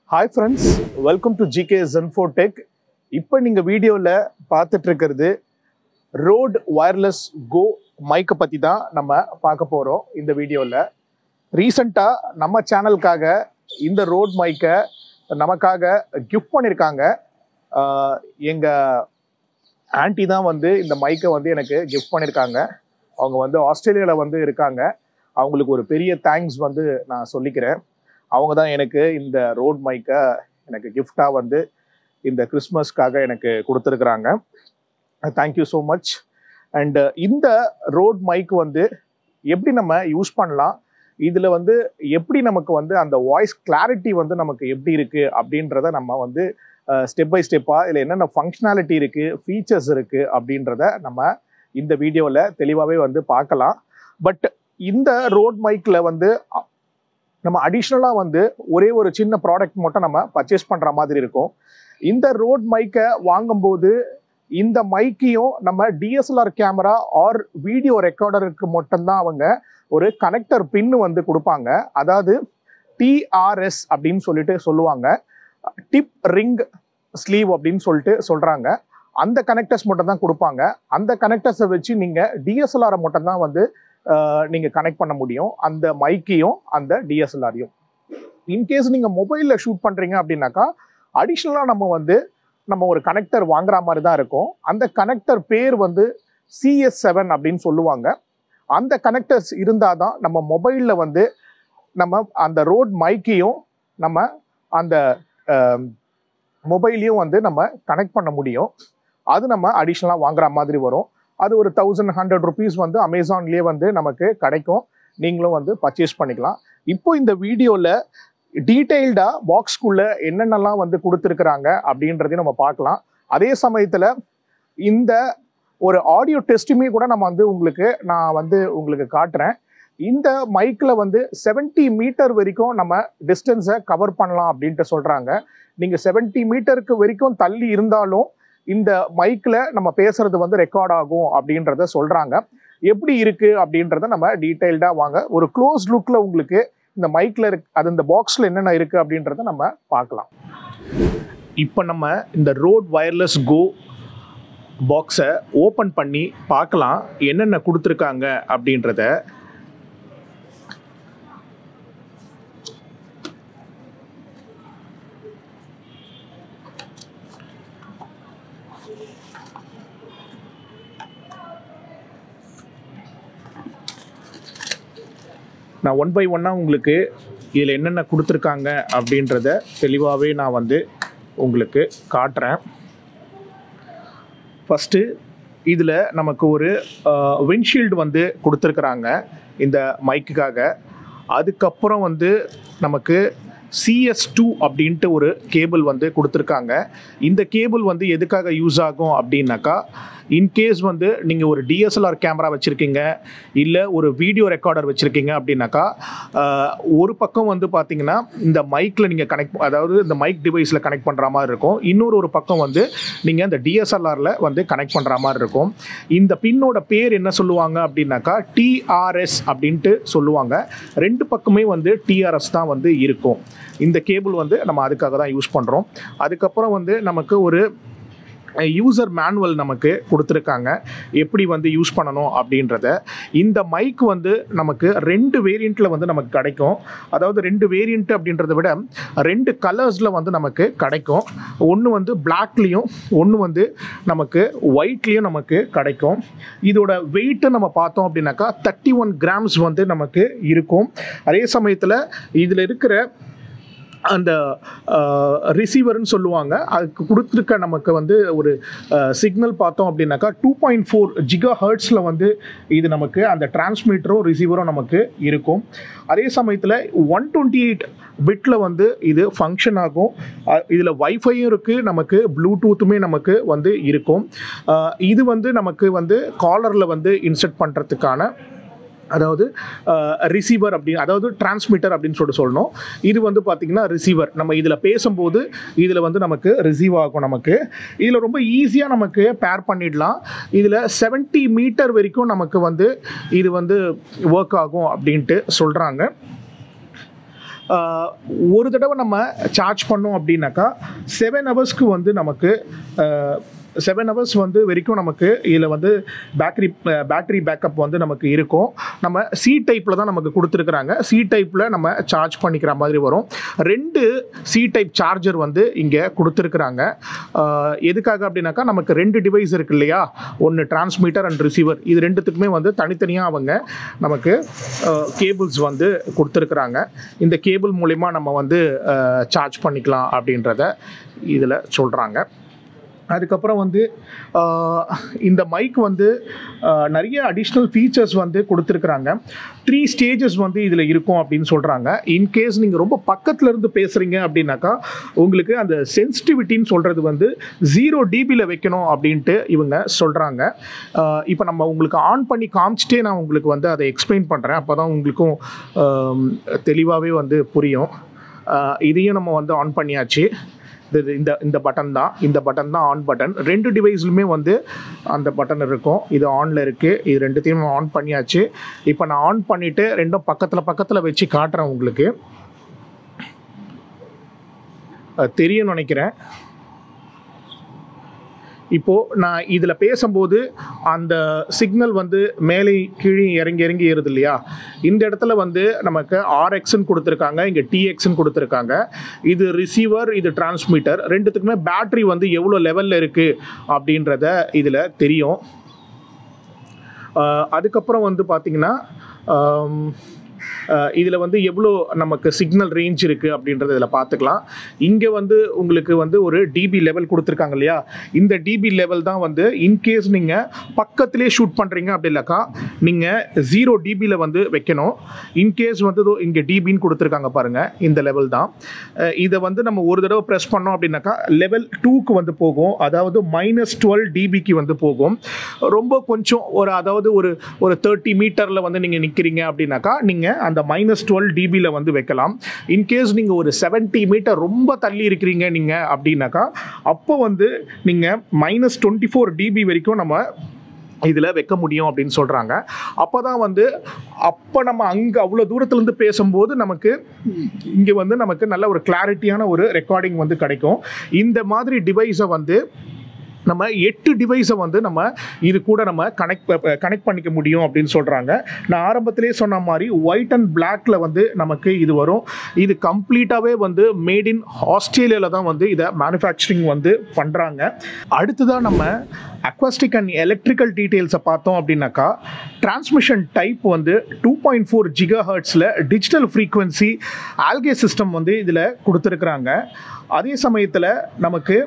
hi friends welcome to GK Geninfotech இப்போ நீங்கள் வீடியோவில் பார்த்துட்டு இருக்கிறது ரோட் வயர்லெஸ் கோ மைக்கை பற்றி தான் நம்ம பார்க்க போகிறோம் இந்த வீடியோவில் ரீசண்டாக நம்ம சேனலுக்காக இந்த ரோட் மைக்கை நமக்காக கிஃப்ட் பண்ணியிருக்காங்க எங்கள் ஆன்ட்டி தான் வந்து இந்த மைக்கை வந்து எனக்கு கிஃப்ட் பண்ணியிருக்காங்க அவங்க வந்து ஆஸ்திரேலியாவில் வந்து இருக்காங்க அவங்களுக்கு ஒரு பெரிய தேங்க்ஸ் வந்து நான் சொல்லிக்கிறேன் அவங்க தான் எனக்கு இந்த ரோட் மைக்கை எனக்கு கிஃப்டாக வந்து இந்த கிறிஸ்மஸ்க்காக எனக்கு கொடுத்துருக்குறாங்க தேங்க்யூ ஸோ மச் அண்ட் இந்த ரோட் மைக் வந்து எப்படி நம்ம யூஸ் பண்ணலாம் இதில் வந்து எப்படி நமக்கு வந்து அந்த வாய்ஸ் கிளாரிட்டி வந்து நமக்கு எப்படி இருக்குது அப்படின்றத நம்ம வந்து ஸ்டெப் பை ஸ்டெப்பாக இதில் என்னென்ன ஃபங்க்ஷனாலிட்டி இருக்குது ஃபீச்சர்ஸ் இருக்குது அப்படின்றத நம்ம இந்த வீடியோவில் தெளிவாகவே வந்து பார்க்கலாம் பட் இந்த ரோட் மைக்கில் வந்து அ- நம்ம அடிஷ்னலாக வந்து ஒரே ஒரு சின்ன ப்ராடக்ட் மட்டும் நம்ம பர்ச்சேஸ் பண்ணுற மாதிரி இருக்கும் இந்த ரோட் மைக்கை வாங்கும்போது இந்த மைக்கையும் நம்ம டிஎஸ்எல்ஆர் கேமரா ஆர் வீடியோ ரெக்கார்டருக்கு மட்டும்தான் அவங்க ஒரு கனெக்டர் பின்னு வந்து கொடுப்பாங்க அதாவது டிஆர்எஸ் அப்படின்னு சொல்லிட்டு சொல்லுவாங்க டிப் ரிங் ஸ்லீவ் அப்படின்னு சொல்லிட்டு சொல்கிறாங்க அந்த கனெக்டர்ஸ் மட்டும் தான் கொடுப்பாங்க அந்த கனெக்டர்ஸை வச்சு நீங்கள் டிஎஸ்எல்ஆரை மட்டும் தான் வந்து நீங்கள் கனெக்ட் பண்ண முடியும் அந்த மைக்கையும் அந்த டிஎஸ்எல்ஆரையும் இன்கேஸ் நீங்கள் மொபைலில் ஷூட் பண்ணுறீங்க அப்படின்னாக்கா அடிஷ்னலாக நம்ம வந்து நம்ம ஒரு கனெக்டர் வாங்குற மாதிரி தான் இருக்கும் அந்த கனெக்டர் பேர் வந்து சிஎஸ் செவன் அப்படின்னு சொல்லுவாங்க அந்த கனெக்டர்ஸ் இருந்தால் தான் நம்ம மொபைலில் வந்து நம்ம அந்த ரோட் மைக்கையும் நம்ம அந்த மொபைலையும் வந்து நம்ம கனெக்ட் பண்ண முடியும் அது நம்ம அடிஷ்னலாக வாங்குற மாதிரி வரும் அது ஒரு தௌசண்ட் ஹண்ட்ரட் ருபீஸ் வந்து அமேசான்லேயே வந்து நமக்கு கிடைக்கும் நீங்களும் வந்து பர்ச்சேஸ் பண்ணிக்கலாம் இப்போ இந்த வீடியோவில் டீட்டெயில்டாக பாக்ஸ்க்குள்ளே என்னென்னலாம் வந்து கொடுத்துருக்குறாங்க அப்படின்றதையும் நம்ம பார்க்கலாம் அதே சமயத்தில் இந்த ஒரு ஆடியோ டெஸ்ட்டுமே கூட நம்ம வந்து உங்களுக்கு நான் வந்து உங்களுக்கு காட்டுறேன் இந்த மைக்கில் வந்து 70 மீட்டர் வரைக்கும் நம்ம டிஸ்டன்ஸை கவர் பண்ணலாம் அப்படின்ட்டு சொல்கிறாங்க நீங்கள் 70 மீட்டருக்கு வரைக்கும் தள்ளி இருந்தாலும் இந்த மைக்கில் நம்ம பேசுறது வந்து ரெக்கார்ட் ஆகும் அப்படின்றத சொல்கிறாங்க எப்படி இருக்குது அப்படின்றத நம்ம டீட்டெயில்டாக வாங்க ஒரு க்ளோஸ் லுக்கில் உங்களுக்கு இந்த மைக்கில் இருக்கு அது இந்த பாக்ஸில் என்னென்ன இருக்குது அப்படின்றத நம்ம பார்க்கலாம் இப்போ நம்ம இந்த ரோட் வயர்லெஸ் கோ பாக்ஸை ஓப்பன் பண்ணி பார்க்கலாம் என்னென்ன கொடுத்துருக்காங்க அப்படின்றத நான் ஒன் பை ஒன்னாக உங்களுக்கு இதில் என்னென்ன கொடுத்துருக்காங்க அப்படின்றத தெளிவாகவே நான் வந்து உங்களுக்கு காட்டுறேன் ஃபஸ்ட்டு இதில் நமக்கு ஒரு விண்ட்ஷீல்டு வந்து கொடுத்துருக்குறாங்க இந்த மைக்குக்காக அதுக்கப்புறம் வந்து நமக்கு சிஎஸ் டூ அப்படின்ட்டு ஒரு கேபிள் வந்து கொடுத்துருக்காங்க இந்த கேபிள் வந்து எதுக்காக யூஸ் ஆகும் அப்படின்னாக்கா இன்கேஸ் வந்து நீங்கள் ஒரு டிஎஸ்எல்ஆர் கேமரா வச்சுருக்கீங்க இல்லை ஒரு வீடியோ ரெக்கார்டர் வச்சுருக்கீங்க அப்படின்னாக்கா ஆஹ், ஒரு பக்கம் வந்து பார்த்தீங்கன்னா இந்த மைக்கில் நீங்கள் கனெக்ட் அதாவது இந்த மைக் டிவைஸில் கனெக்ட் பண்ணுற மாதிரி இருக்கும் இன்னொரு ஒரு பக்கம் வந்து நீங்கள் இந்த டிஎஸ்எல்ஆரில் வந்து கனெக்ட் பண்ணுற மாதிரி இருக்கும் இந்த பின்னோட பேர் என்ன சொல்லுவாங்க அப்படின்னாக்கா டிஆர்எஸ் அப்படின்ட்டு சொல்லுவாங்க ரெண்டு பக்கமே வந்து டிஆர்எஸ் தான் வந்து இருக்கும் இந்த கேபிள் வந்து நம்ம அதுக்காக தான் யூஸ் பண்ணுறோம் அதுக்கப்புறம் வந்து நமக்கு ஒரு யூசர் மேனுவல் நமக்கு கொடுத்துருக்காங்க எப்படி வந்து யூஸ் பண்ணணும் அப்படின்றத இந்த மைக் வந்து நமக்கு ரெண்டு வேரியண்ட்டில் வந்து நமக்கு கிடைக்கும் அதாவது ரெண்டு வேரியண்ட் அப்படின்றத விட ரெண்டு கலர்ஸில் வந்து நமக்கு கிடைக்கும் ஒன்று வந்து பிளாக்லேயும் ஒன்று வந்து நமக்கு ஒயிட்லேயும் நமக்கு கிடைக்கும் இதோட வெயிட்டு நம்ம பார்த்தோம் அப்படின்னாக்கா தேர்ட்டி ஒன் கிராம்ஸ் வந்து நமக்கு இருக்கும் அதே சமயத்தில் இதில் இருக்கிற அந்த ரிசீவர்னு சொல்லுவாங்க அதுக்கு கொடுத்துருக்க நமக்கு வந்து ஒரு சிக்னல் பார்த்தோம் அப்படின்னாக்கா டூ பாயிண்ட் ஃபோர் ஜிகா ஹர்ட்ஸில் வந்து இது நமக்கு அந்த டிரான்ஸ்மிட்டரும் ரிசீவரும் நமக்கு இருக்கும் அதே சமயத்தில் ஒன் டுவெண்ட்டி எயிட் பிட்டில் வந்து இது ஃபங்க்ஷன் ஆகும் இதில் வைஃபையும் இருக்குது நமக்கு ப்ளூடூத்துமே நமக்கு வந்து இருக்கும் அஹ் இது வந்து நமக்கு வந்து காலரில் வந்து இன்செர்ட் பண்ணுறதுக்கான அதாவது ரிசீவர் அப்படி அதாவது டிரான்ஸ்மிட்டர் அப்படின்னு சொல்லிட்டு சொல்லணும் இது வந்து பார்த்திங்கன்னா ரிசீவர் நம்ம இதில் பேசும்போது இதில் வந்து நமக்கு ரிசீவ் ஆகும் நமக்கு இதில் ரொம்ப ஈஸியாக நமக்கு பேர் பண்ணிடலாம் இதில் 70 மீட்டர் வரைக்கும் நமக்கு வந்து இது வந்து ஒர்க் ஆகும் அப்படின்ட்டு சொல்கிறாங்க ஆஹ், ஒரு தடவை நம்ம சார்ஜ் பண்ணோம் அப்படின்னாக்கா செவன் ஹவர்ஸ்க்கு வந்து நமக்கு செவன் ஹவர்ஸ் வந்து வரைக்கும் நமக்கு இதில் வந்து பேட்டரி பேட்டரி பேக்கப் வந்து நமக்கு இருக்கும் நம்ம சி டைப்பில் தான் நமக்கு கொடுத்துருக்குறாங்க சி டைப்பில் நம்ம சார்ஜ் பண்ணிக்கிற மாதிரி வரும் ரெண்டு சி டைப் சார்ஜர் வந்து இங்கே கொடுத்துருக்குறாங்க ஆஹ், எதுக்காக அப்படின்னாக்கா நமக்கு ரெண்டு டிவைஸ் இருக்கு இல்லையா ஒன்று டிரான்ஸ்மிட்டர் அண்ட் ரிசீவர் இது ரெண்டுத்துக்குமே வந்து தனித்தனியாக அவங்க நமக்கு கேபிள்ஸ் வந்து கொடுத்துருக்குறாங்க இந்த கேபிள் மூலிமா நம்ம வந்து சார்ஜ் பண்ணிக்கலாம் அப்படின்றத இதில் சொல்கிறாங்க அதுக்கப்புறம் வந்து ஆஹ், இந்த மைக் வந்து ஆஹ், நிறைய அடிஷ்னல் ஃபீச்சர்ஸ் வந்து கொடுத்துருக்குறாங்க த்ரீ ஸ்டேஜஸ் வந்து இதில் இருக்கும் அப்படின்னு சொல்கிறாங்க இன்கேஸ் நீங்கள் ரொம்ப பக்கத்துல இருந்து பேசுகிறீங்க அப்படின்னாக்கா உங்களுக்கு அந்த சென்சிட்டிவிட்டின்னு சொல்கிறது வந்து ஜீரோ டிபியில் வைக்கணும் அப்படின்ட்டு இவங்க சொல்கிறாங்க இப்போ நம்ம உங்களுக்கு ஆன் பண்ணி காமிச்சிட்டே நான் உங்களுக்கு வந்து அதை எக்ஸ்பிளைன் பண்ணுறேன் அப்போ தான் உங்களுக்கும் தெளிவாகவே வந்து புரியும் ஆஹ், இதையும் நம்ம வந்து ஆன் பண்ணியாச்சு இது இந்த இந்த பட்டன் தான் இந்த பட்டன் தான் ஆன் பட்டன் ரெண்டு டிவைஸ்லுமே வந்து அந்த பட்டன் இருக்கும் இது ஆனில் இருக்குது இது ரெண்டுத்தையும் ஆன் பண்ணியாச்சு இப்போ நான் ஆன் பண்ணிவிட்டு ரெண்டும் பக்கத்தில் பக்கத்தில் வச்சு காட்டுறேன் உங்களுக்கு அஹ் தெரியும்னு நினைக்கிறேன் இப்போது நான் இதில் பேசும்போது அந்த சிக்னல் வந்து மேலே கீழே இறங்கி இறங்கி ஏறுது இல்லையா இந்த இடத்துல வந்து நமக்கு ஆர்எக்ஸ்ன்னு கொடுத்துருக்காங்க இங்கே டிஎக்ஸ்ன்னு கொடுத்துருக்காங்க இது ரிசீவர் இது டிரான்ஸ்மிட்டர் ரெண்டுத்துக்குமே பேட்டரி வந்து எவ்வளோ லெவலில் இருக்குது அப்படின்றத இதில் தெரியும் ஆஹ் அதுக்கப்புறம் வந்து பார்த்திங்கன்னா இதில் வந்து எவ்வளோ நமக்கு சிக்னல் ரேஞ்ச் இருக்குது அப்படின்றத இதில் பார்த்துக்கலாம் இங்கே வந்து உங்களுக்கு வந்து ஒரு டிபி லெவல் கொடுத்துருக்காங்க இல்லையா இந்த டிபி லெவல் தான் வந்து இன்கேஸ் நீங்கள் பக்கத்திலே ஷூட் பண்ணுறீங்க அப்படி இல்லைக்கா நீங்கள் ஜீரோ டிபியில் வந்து வைக்கணும் இன்கேஸ் வந்து இதோ இங்கே டிபின்னு கொடுத்துருக்காங்க பாருங்கள் இந்த லெவல் தான் அஹ் இதை வந்து நம்ம ஒரு தடவை ப்ரெஸ் பண்ணோம் அப்படின்னாக்கா லெவல் டூக்கு வந்து போகும் அதாவது மைனஸ் டுவெல் டிபிக்கு வந்து போகும் ரொம்ப கொஞ்சம் ஒரு அதாவது ஒரு ஒரு தேர்ட்டி மீட்டரில் வந்து நீங்கள் நிற்கிறீங்க அப்படின்னாக்கா நீங்கள் அந்த மைனஸ் டுவெல் டிபியில் வந்து வைக்கலாம் இன்கேஸ் நீங்கள் ஒரு செவன்ட்டி மீட்டர் ரொம்ப தள்ளி இருக்கிறீங்க நீங்கள் அப்படின்னாக்கா அப்போ வந்து நீங்கள் மைனஸ் டுவெண்ட்டி ஃபோர் டிபி வரைக்கும் நம்ம இதில் வைக்க முடியும் அப்படின்னு சொல்கிறாங்க அப்போ தான் வந்து அப்போ நம்ம அங்கே அவ்வளோ தூரத்துலேருந்து பேசும்போது நமக்கு இங்கே வந்து நமக்கு நல்ல ஒரு கிளாரிட்டியான ஒரு ரெக்கார்டிங் வந்து கிடைக்கும் இந்த மாதிரி டிவைஸை வந்து நம்ம எட்டு டிவைஸை வந்து நம்ம இது கூட நம்ம கனெக்ட் கனெக்ட் பண்ணிக்க முடியும் அப்படின்னு சொல்கிறாங்க நான் ஆரம்பத்திலே சொன்ன மாதிரி ஒயிட் அண்ட் பிளாக்ல வந்து நமக்கு இது வரும் இது கம்ப்ளீட்டாகவே வந்து மேட் இன் ஆஸ்திரேலியாவில் தான் வந்து இதை மேனுஃபேக்சரிங் வந்து பண்ணுறாங்க அடுத்ததாக நம்ம அக்வாஸ்டிக் அண்ட் எலக்ட்ரிக்கல் டீட்டெயில்ஸை பார்த்தோம் அப்படின்னாக்கா டிரான்ஸ்மிஷன் டைப் வந்து டூ பாயிண்ட் ஃபோர் ஜிகா ஹர்ட்ஸில் டிஜிட்டல் ஃப்ரீக்வன்சி ஆல்கே சிஸ்டம் வந்து இதில் கொடுத்துருக்குறாங்க அதே சமயத்தில் நமக்கு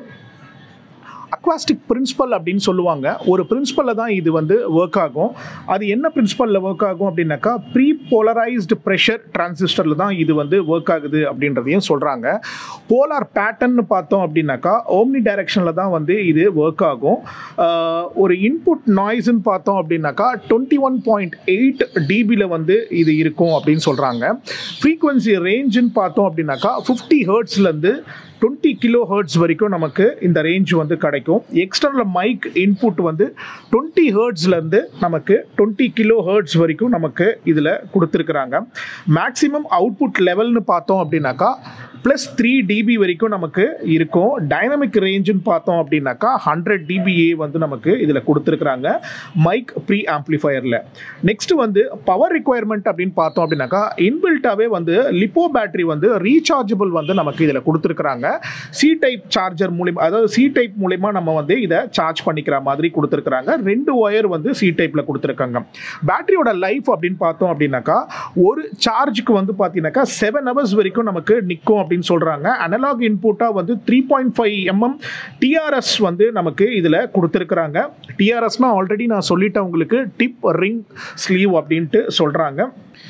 அக்வாஸ்டிக் பிரின்சிபல் அப்படின்னு சொல்லுவாங்க ஒரு பிரின்சிபலில் தான் இது வந்து ஒர்க் ஆகும் அது என்ன பிரின்சிபலில் ஒர்க் ஆகும் அப்படின்னாக்கா ப்ரீ போலரைஸ்டு ப்ரெஷர் டிரான்சிஸ்டரில் தான் இது வந்து ஒர்க் ஆகுது அப்படின்றதையும் சொல்கிறாங்க போலார் பேட்டர்ன்னு பார்த்தோம் அப்படின்னாக்கா ஓம்னி டைரக்ஷனில் தான் வந்து இது ஒர்க் ஆகும் ஆஹ் ஒரு இன்புட் நாய்ஸ்ன்னு பார்த்தோம் அப்படின்னாக்கா டுவெண்ட்டி ஒன் பாயிண்ட் எயிட் டிபியில் வந்து இது இருக்கும் அப்படின்னு சொல்கிறாங்க ஃப்ரீக்வன்சி ரேஞ்சுன்னு பார்த்தோம் அப்படின்னாக்கா ஃபிஃப்டி ஹர்ட்ஸ்லேருந்து டுவெண்ட்டி கிலோ ஹர்ட்ஸ் வரைக்கும் நமக்கு இந்த ரேஞ்ச் வந்து கிடைக்கும் எக்ஸ்டர்னல் மைக் இன்புட் வந்து டுவெண்ட்டி ஹர்ட்ஸ்லேருந்து நமக்கு டுவெண்ட்டி கிலோ ஹர்ட்ஸ் வரைக்கும் நமக்கு இதில் கொடுத்துருக்குறாங்க மேக்ஸிமம் அவுட்புட் லெவல்னு பார்த்தோம் அப்படின்னாக்கா ப்ளஸ் த்ரீ டிபி வரைக்கும் நமக்கு இருக்கும் டைனமிக் ரேஞ்சுன்னு பார்த்தோம் அப்படின்னாக்கா ஹண்ட்ரட் டிபிஏ வந்து நமக்கு இதில் கொடுத்துருக்குறாங்க மைக் ப்ரீ ஆம்ப்ளிஃபயரில் நெக்ஸ்ட் வந்து பவர் ரிக்குவயர்மெண்ட் அப்படின்னு பார்த்தோம் அப்படின்னாக்கா இன்பில்ட்டாகவே வந்து லிப்போ பேட்டரி வந்து ரீசார்ஜபிள் வந்து நமக்கு இதில் கொடுத்துருக்குறாங்க சி டைப் சார்ஜர் மூலிமா அதாவது சி டைப் மூலிமா நம்ம வந்து இதை சார்ஜ் பண்ணிக்கிற மாதிரி கொடுத்துருக்குறாங்க ரெண்டு ஒயர் வந்து சி டைப்பில் கொடுத்துருக்காங்க பேட்டரியோட லைஃப் அப்படின்னு பார்த்தோம் அப்படின்னாக்கா ஒரு சார்ஜுக்கு வந்து பார்த்தீங்கன்னாக்கா செவன் ஹவர்ஸ் வரைக்கும் நமக்கு நிற்கும் அப்படின்னு சொல்கிறாங்க அனலாக் இன்புட்டாக வந்து three point five MM TRS வந்து நமக்கு இதில் கொடுத்துருக்குறாங்க டிஆர்எஸ்னால் ஆல்ரெடி நான் சொல்லிட்டேன் உங்களுக்கு டிப் ரிங் ஸ்லீவ் அப்படின்ட்டு சொல்கிறாங்க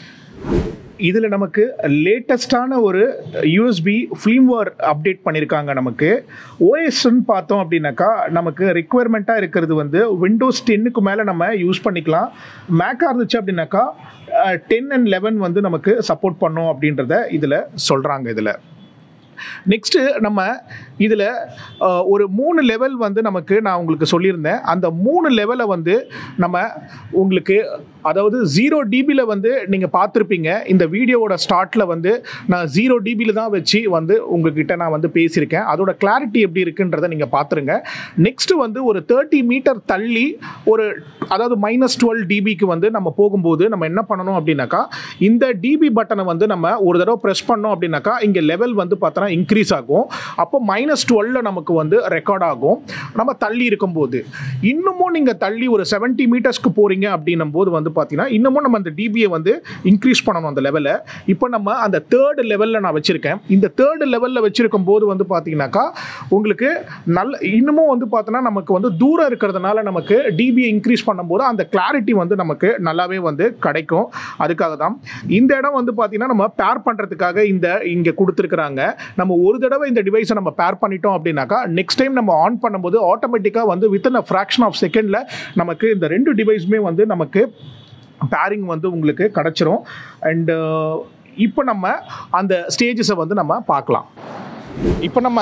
இதில் நமக்கு லேட்டஸ்டான ஒரு யூஎஸ்பி ஃபிலிம்வேர் அப்டேட் பண்ணியிருக்காங்க நமக்கு ஓஎஸ்ன்னு பார்த்தோம் அப்படின்னாக்கா நமக்கு ரெக்குவயர்மெண்ட்டாக இருக்கிறது வந்து விண்டோஸ் டென்னுக்கு மேலே நம்ம யூஸ் பண்ணிக்கலாம் மேக்காக இருந்துச்சு அப்படின்னாக்கா டென் அண்ட் லெவன் வந்து நமக்கு சப்போர்ட் பண்ணோம் அப்படின்றத இதில் சொல்கிறாங்க இதில் நெக்ஸ்ட்டு நம்ம இதில் ஒரு மூணு லெவல் வந்து நமக்கு நான் உங்களுக்கு சொல்லியிருந்தேன் அந்த மூணு லெவலை வந்து நம்ம உங்களுக்கு அதாவது ஜீரோ டிபியில் வந்து நீங்கள் பார்த்துருப்பீங்க இந்த வீடியோவோட ஸ்டார்ட்டில் வந்து நான் ஜீரோ டிபியில் தான் வச்சு வந்து உங்ககிட்ட நான் வந்து பேசியிருக்கேன் அதோட கிளாரிட்டி எப்படி இருக்குன்றதை நீங்கள் பார்த்துருங்க நெக்ஸ்ட் வந்து ஒரு தேர்ட்டி மீட்டர் தள்ளி ஒரு அதாவது மைனஸ் டுவெல் டிபிக்கு வந்து நம்ம போகும்போது நம்ம என்ன பண்ணணும் அப்படின்னாக்கா இந்த டிபி பட்டனை வந்து நம்ம ஒரு தடவை ப்ரெஸ் பண்ணோம் அப்படின்னாக்கா இங்கே லெவல் வந்து பார்த்தோன்னா இன்க்ரீஸ் ஆகும் அப்போ மைனஸ் டுவெல்ல நமக்கு வந்து ரெக்கார்ட் ஆகும் நம்ம தள்ளி இருக்கும்போது இன்னமும் நீங்கள் தள்ளி ஒரு செவன்ட்டி மீட்டர்ஸ்க்கு போகிறீங்க அப்படின்னும் போது வந்து பார்த்தீங்கன்னா இன்னமும் நம்ம அந்த டிபியை வந்து இன்க்ரீஸ் பண்ணணும் அந்த லெவலை இப்போ நம்ம அந்த தேர்டு லெவலில் நான் வச்சுருக்கேன் இந்த தேர்டு லெவலில் வச்சுருக்கும் போது வந்து பார்த்தீங்கன்னாக்கா உங்களுக்கு நல்ல இன்னமும் வந்து பார்த்தோன்னா நமக்கு வந்து தூரம் இருக்கிறதுனால நமக்கு டிபியை இன்க்ரீஸ் பண்ணும்போது அந்த கிளாரிட்டி வந்து நமக்கு நல்லாவே வந்து கிடைக்கும் அதுக்காக தான் இந்த இடம் வந்து பார்த்தீங்கன்னா நம்ம பேர் பண்ணுறதுக்காக இந்த இங்கே கொடுத்துருக்குறாங்க நம்ம ஒரு தடவை இந்த டிவைஸை நம்ம பேர் பண்ணிட்டோம் அப்படின்னாக்கா நெக்ஸ்ட் டைம் நம்ம ஆன் பண்ணும்போது ஆட்டோமேட்டிக்காக வந்து வித்தின் அ ஃப்ராக்ஷன் ஆஃப் செகண்டில் நமக்கு இந்த ரெண்டு டிவைஸுமே வந்து நமக்கு பேரிங் வந்து உங்களுக்கு கிடச்சிரும் அண்டு இப்போ நம்ம அந்த ஸ்டேஜஸை வந்து நம்ம பார்க்கலாம் இப்போ நம்ம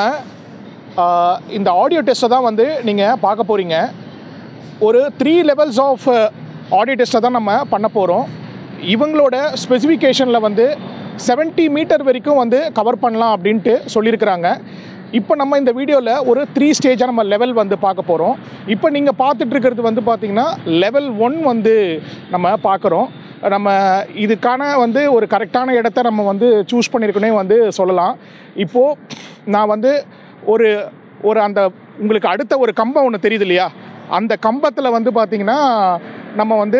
ஆஹ், இந்த ஆடியோ டெஸ்ட்டை தான் வந்து நீங்கள் பார்க்க போகிறீங்க ஒரு த்ரீ லெவல்ஸ் ஆஃப் ஆடியோ டெஸ்ட்டை தான் நம்ம பண்ண போகிறோம் இவங்களோட ஸ்பெசிஃபிகேஷனில் வந்து 70 மீட்டர் வரைக்கும் வந்து கவர் பண்ணலாம் அப்படின்ட்டு சொல்லியிருக்கிறாங்க இப்போ நம்ம இந்த வீடியோவில் ஒரு த்ரீ ஸ்டேஜாக நம்ம லெவல் வந்து பார்க்க போகிறோம் இப்போ நீங்கள் பார்த்துட்டு இருக்கிறது வந்து பார்த்தீங்கன்னா லெவல் ஒன் வந்து நம்ம பார்க்குறோம் நம்ம இதுக்கான வந்து ஒரு கரெக்டான இடத்த நம்ம வந்து சூஸ் பண்ணியிருக்கனே வந்து சொல்லலாம் இப்போது நான் வந்து ஒரு ஒரு அந்த உங்களுக்கு அடுத்த ஒரு கம்பம் ஒன்று தெரியுது இல்லையா அந்த கம்பத்தில் வந்து பார்த்திங்கன்னா நம்ம வந்து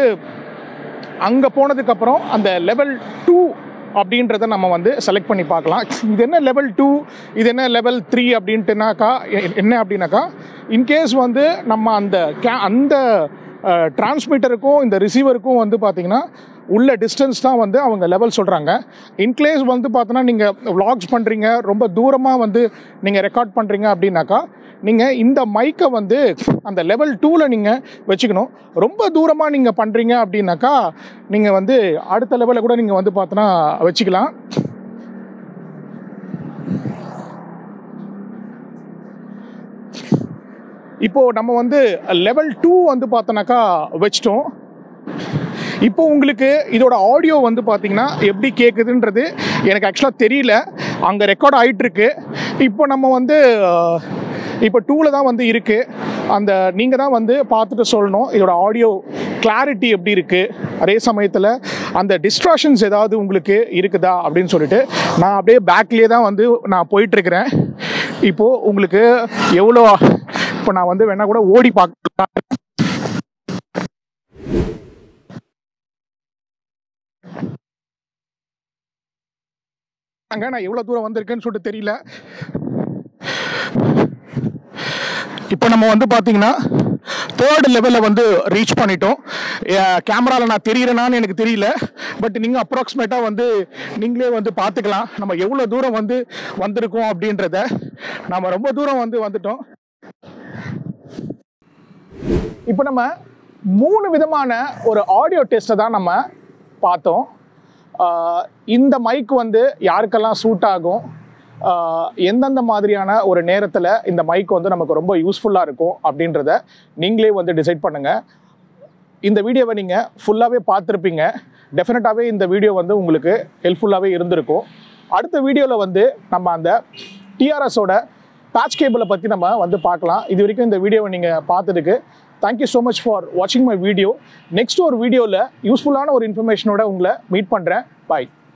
அங்கே போனதுக்கப்புறம் அந்த லெவல் டூ அப்படின்றத நம்ம வந்து செலக்ட் பண்ணி பார்க்கலாம் இது என்ன லெவல் டூ இது என்ன லெவல் த்ரீ அப்படின்ட்டுனாக்கா எ- என்ன அப்படின்னாக்கா இன்கேஸ் வந்து நம்ம அந்த கே அந்த டிரான்ஸ்மிட்டருக்கும் இந்த ரிசீவருக்கும் வந்து பார்த்திங்கன்னா உள்ள டிஸ்டன்ஸ் தான் வந்து அவங்க லெவல் சொல்கிறாங்க இன்கேஸ் வந்து பார்த்தோன்னா நீங்கள் vlogs பண்ணுறீங்க ரொம்ப தூரமாக வந்து நீங்கள் ரெக்கார்ட் பண்ணுறீங்க அப்படின்னாக்கா நீங்கள் இந்த மைக்கை வந்து அந்த லெவல் டூவில் நீங்கள் வச்சுக்கணும் ரொம்ப தூரமாக நீங்கள் பண்ணுறீங்க அப்படின்னாக்கா நீங்கள் வந்து அடுத்த லெவலில் கூட நீங்கள் வந்து பார்த்தோன்னா வச்சுக்கலாம் இப்போது நம்ம வந்து லெவல் டூ வந்து பார்த்தோன்னாக்கா வச்சிட்டோம் இப்போ உங்களுக்கு இதோட ஆடியோ வந்து பார்த்தீங்கன்னா எப்படி கேட்குதுன்றது எனக்கு ஆக்சுவலாக தெரியல அங்கே ரெக்கார்ட் ஆகிட்டுருக்கு இப்போ நம்ம வந்து அஹ், இப்போ டூவில் தான் வந்து இருக்குது அந்த நீங்கள் தான் வந்து பார்த்துட்டு சொல்லணும் இதோட ஆடியோ கிளாரிட்டி எப்படி இருக்குது அதே சமயத்தில் அந்த டிஸ்ட்ராக்ஷன்ஸ் ஏதாவது உங்களுக்கு இருக்குதா அப்படின்னு சொல்லிட்டு நான் அப்படியே பேக்லேயே தான் வந்து நான் போயிட்டுருக்கிறேன் இப்போது உங்களுக்கு எவ்வளோ இப்போ நான் வந்து வேணால் கூட ஓடி பார்க்கலாம் அங்க நான் எவ்வளோ தூரம் வந்திருக்கேன்னு சொல்லிட்டு தெரியல இப்போ நம்ம வந்து பார்த்தீங்கன்னா தேர்ட் லெவலில் வந்து ரீச் பண்ணிட்டோம் கேமராவில் நான் தெரியறேனான்னு எனக்கு தெரியல பட் நீங்கள் அப்ராக்சிமேட்டாக வந்து நீங்களே வந்து பார்த்துக்கலாம் நம்ம எவ்வளோ தூரம் வந்து வந்திருக்கோம் அப்படின்றத நம்ம ரொம்ப தூரம் வந்து வந்துட்டோம் இப்போ நம்ம மூணு விதமான ஒரு ஆடியோ டெஸ்ட்டை தான் நம்ம பார்த்தோம் ஆஹ் இந்த மைக் வந்து யாருக்கெல்லாம் சூட் ஆகும் ஆஹ் எந்தெந்த மாதிரியான ஒரு நேரத்தில் இந்த மைக் வந்து நமக்கு ரொம்ப யூஸ்ஃபுல்லாக இருக்கும் அப்படின்றத நீங்களே வந்து டிசைட் பண்ணுங்கள் இந்த வீடியோவை நீங்கள் ஃபுல்லாகவே பார்த்துருப்பீங்க டெஃபினட்டாகவே இந்த வீடியோ வந்து உங்களுக்கு ஹெல்ப்ஃபுல்லாகவே இருந்திருக்கும் அடுத்த வீடியோவில் வந்து நம்ம அந்த டிஆர்எஸோட பேட்ச் கேபிளை பற்றி நம்ம வந்து பார்க்கலாம் இது வரைக்கும் இந்த வீடியோவை நீங்கள் பார்த்ததுக்கு தேங்க்யூ ஸோ மச் ஃபார் வாட்சிங் மை வீடியோ நெக்ஸ்ட் ஒரு வீடியோவில் யூஸ்ஃபுல்லான ஒரு இன்ஃபர்மேஷனோட உங்களை மீட் பண்ணுறேன் பாய்